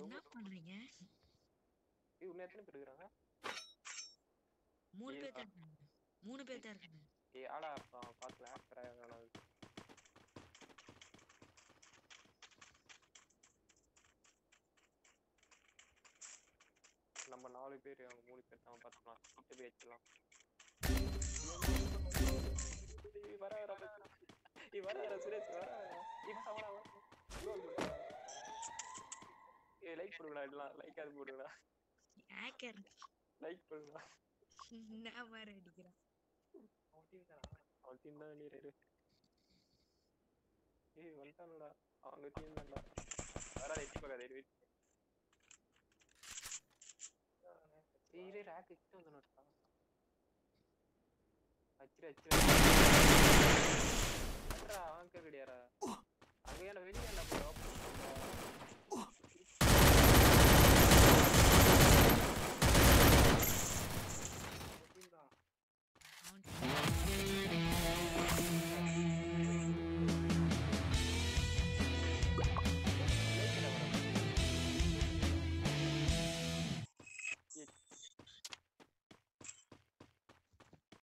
என்ன பண்றீங்க ஏய் உன்ன எத்தனை பேர் இருக்காங்க மூணு ஏய், பேர் தான் இருக்காங்க மூணு பேர் தான் இருக்காங்க ஏய் ஆடா அப்புறம் பார்க்கல ஆக்டரா நம்ம நாலு பேர் அவங்க மூணு பேர் தான் பார்த்துக்கலாம் கிட்ட போய் வச்சிடலாம் ஏய், வர வர வர. ஏய், வர வர சுரேஷ் வர இப்போ வர வர ஏய் லைக் போடுங்கடா எல்லாம் லைக் அது போடுங்கடா ஹேக்கர் லைக் போடுங்கடா என்ன மாதிரி அடிக்கிறான் அவன் டீம் தான் வெளியே இரு ஏய் வந்துட்டானுடா அவங்க டீம் தான்டா வரா எட்டி பார்க்காத இரு வெயிட் ஏய் இரு ரேக் கிட்ட வந்து நட்டா அச்சிரு அச்சிரு அட்ரா அவன் கிடையாரா அங்க ஏன்டா வெளியே ஏன்டா போற